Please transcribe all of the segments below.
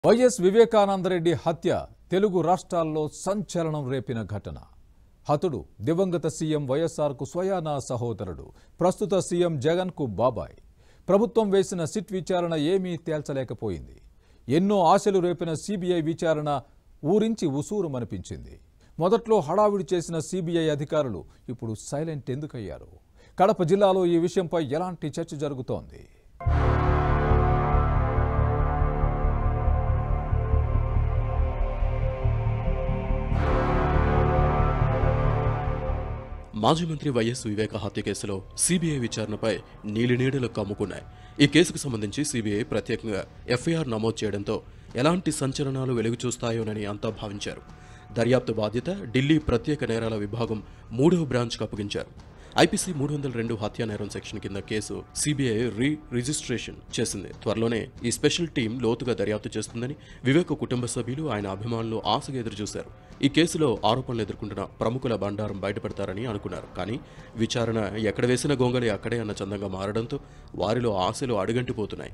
YS Vivekananda Reddy హత్య తెలుగు రాష్ట్రాల్లో సంచలనం రేపిన ఘటన హతుడు దివంగత సీఎం వైఎస్ఆర్కు స్వయానా సహోదరుడు ప్రస్తుత సీఎం జగన్కు బాబాయ్ ప్రభుత్వం వేసిన సిట్ విచారణ ఏమీ తేల్చలేకపోయింది ఎన్నో ఆశలు రేపిన సిబిఐ విచారణ ఊరించి ఉసూరుమనిపించింది మొదట్లో హడావిడి చేసిన సిబిఐ అధికారులు ఇప్పుడు సైలెంట్ ఎందుకయ్యారు కడప జిల్లాలో ఈ విషయంపై ఎలాంటి చర్చ జరుగుతోంది మాజీ మంత్రి వైఎస్ వివేక హత్య కేసులో సిబిఐ విచారణపై నీలినీడలు కమ్ముకున్నాయి ఈ కేసుకు సంబంధించి సిబిఐ ప్రత్యేకంగా ఎఫ్ఐఆర్ నమోదు చేయడంతో ఎలాంటి సంచలనాలు వెలుగు చూస్తాయోనని అంతా భావించారు దర్యాప్తు బాధ్యత ఢిల్లీ ప్రత్యేక నేరాల విభాగం మూడవ బ్రాంచ్కు అప్పగించారు ఐపీసీ మూడు వందల రెండు హత్యా నేరం సెక్షన్ కింద కేసు సిబిఐ రీ రిజిస్ట్రేషన్ చేసింది త్వరలోనే ఈ స్పెషల్ టీం లోతుగా దర్యాప్తు చేస్తుందని వివేక కుటుంబ సభ్యులు ఆయన అభిమానులు ఆశగా ఎదురుచూశారు ఈ కేసులో ఆరోపణలు ఎదుర్కొంటున్న ప్రముఖుల బండారం బయటపడతారని అనుకున్నారు కానీ విచారణ ఎక్కడ వేసిన గొంగళి అక్కడే అన్న చందంగా మారడంతో వారిలో ఆశలు అడుగంటిపోతున్నాయి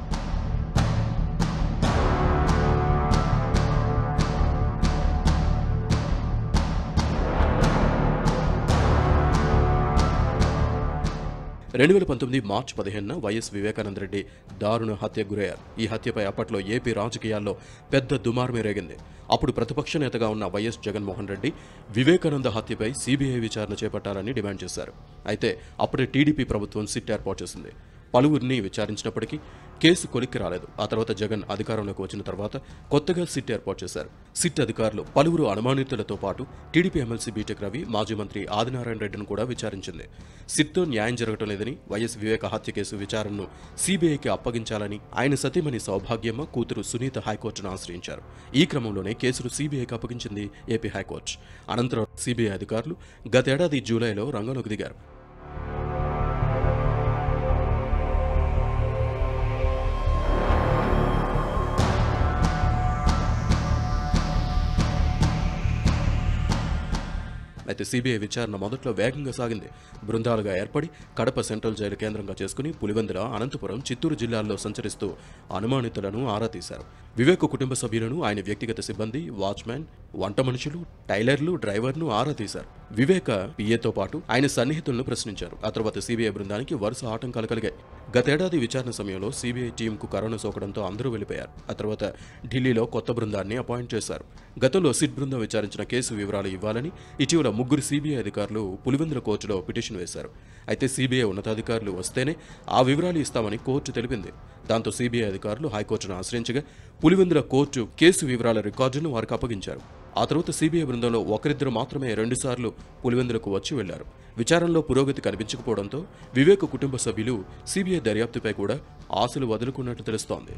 రెండు వేల పంతొమ్మిది మార్చి పదిహేనున వైఎస్ వివేకానంద రెడ్డి దారుణ హత్యకు గురయ్యారు ఈ హత్యపై అప్పట్లో ఏపీ రాజకీయాల్లో పెద్ద దుమారమే రేగింది అప్పుడు ప్రతిపక్ష నేతగా ఉన్న వైఎస్ జగన్మోహన్ రెడ్డి వివేకానంద హత్యపై సీబీఐ విచారణ చేపట్టాలని డిమాండ్ చేశారు అయితే అప్పుడే టీడీపీ ప్రభుత్వం సిట్ ఏర్పాటు చేసింది పలువురిని విచారించినప్పటికీ కేసు కొలిక్కి రాలేదు ఆ తర్వాత జగన్ అధికారంలోకి వచ్చిన తర్వాత కొత్తగా సిట్ ఏర్పాటు చేశారు సిట్ అధికారులు పలువురు అనుమానితులతో పాటు టీడీపీ ఎమ్మెల్సీ బీటెక్ రవి మాజీ మంత్రి ఆదినారాయణ రెడ్డిని కూడా విచారించింది సిట్తో న్యాయం జరగటం లేదని వైఎస్ వివేక హత్య కేసు విచారణను సీబీఐకి అప్పగించాలని ఆయన సతీమణి సౌభాగ్యమ్మ కూతురు సునీత హైకోర్టును ఆశ్రయించారు ఈ క్రమంలోనే కేసును సీబీఐకి అప్పగించింది ఏపీ హైకోర్టు అనంతరం సీబీఐ అధికారులు గతేడాది జూలైలో రంగంలోకి దిగారు అయితే సిబిఐ విచారణ మొదట్లో వేగంగా సాగింది బృందాలుగా ఏర్పడి కడప సెంట్రల్ జైలు కేంద్రంగా చేసుకుని పులివెందుల అనంతపురం చిత్తూరు జిల్లాల్లో సంచరిస్తూ అనుమానితులను ఆరా తీశారు వివేక్ కుటుంబ సభ్యులను ఆయన వ్యక్తిగత సిబ్బంది వాచ్మ్యాన్ వంట మనుషులు టైలర్లు డ్రైవర్ను ఆరా తీశారు వివేక పిఏతో పాటు ఆయన సన్నిహితులను ప్రశ్నించారు ఆ తర్వాత సిబిఐ బృందానికి వరుస ఆటంకాలు కలిగాయి గతేడాది విచారణ సమయంలో సిబిఐ టీంకు కరోనా సోకడంతో అందరూ వెళ్ళిపోయారు ఆ తర్వాత ఢిల్లీలో కొత్త బృందాన్ని అపాయింట్ చేశారు గతంలో సిట్ బృందం విచారించిన కేసు వివరాలు ఇవ్వాలని ఇటీవల ముగ్గురు సిబిఐ అధికారులు పులివెందుల కోర్టులో పిటిషన్ వేశారు అయితే సిబిఐ ఉన్నతాధికారులు వస్తేనే ఆ వివరాలు ఇస్తామని కోర్టు తెలిపింది దాంతో సిబిఐ అధికారులు హైకోర్టును ఆశ్రయించగా పులివెందుల కోర్టు కేసు వివరాల రికార్డును వారికి అప్పగించారు ఆ తర్వాత సిబిఐ బృందంలో ఒకరిద్దరు మాత్రమే రెండుసార్లు పులివెందులకు వచ్చి వెళ్లారు విచారణలో పురోగతి కనిపించకపోవడంతో వివేక్ కుటుంబ సభ్యులు సిబిఐ దర్యాప్తుపై కూడా ఆశలు వదులుకున్నట్టు తెలుస్తోంది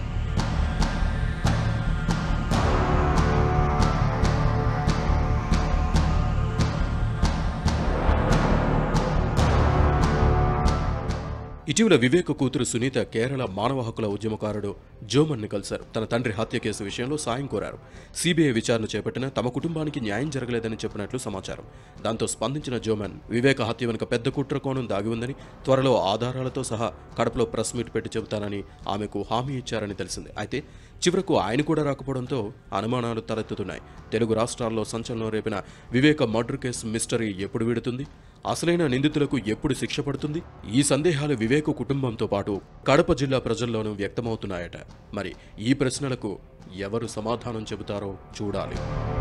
ఇటీవల వివేక కూతురు సునీత కేరళ మానవ హక్కుల ఉద్యమకారుడు జోమన్ ని కలిశారు తన తండ్రి హత్య కేసు విషయంలో సాయం కోరారు సిబిఐ విచారణ చేపట్టిన తమ కుటుంబానికి న్యాయం జరగలేదని చెప్పినట్లు సమాచారం దాంతో స్పందించిన జోమన్ వివేక హత్య వెనుక పెద్ద కుట్ర కోణం దాగి ఉందని త్వరలో ఆధారాలతో సహా కడపలో ప్రెస్ మీట్ పెట్టి చెబుతానని ఆమెకు హామీ ఇచ్చారని తెలిసింది అయితే చివరకు ఆయన కూడా రాకపోవడంతో అనుమానాలు తలెత్తుతున్నాయి తెలుగు రాష్ట్రాల్లో సంచలనం రేపిన వివేక మర్డర్ కేసు మిస్టరీ ఎప్పుడు విడుతుంది అసలైన నిందితులకు ఎప్పుడు శిక్ష పడుతుంది ఈ సందేహాలు వివేక కుటుంబంతో పాటు కడప జిల్లా ప్రజల్లోనూ వ్యక్తమవుతున్నాయట మరి ఈ ప్రశ్నలకు ఎవరు సమాధానం చెబుతారో చూడాలి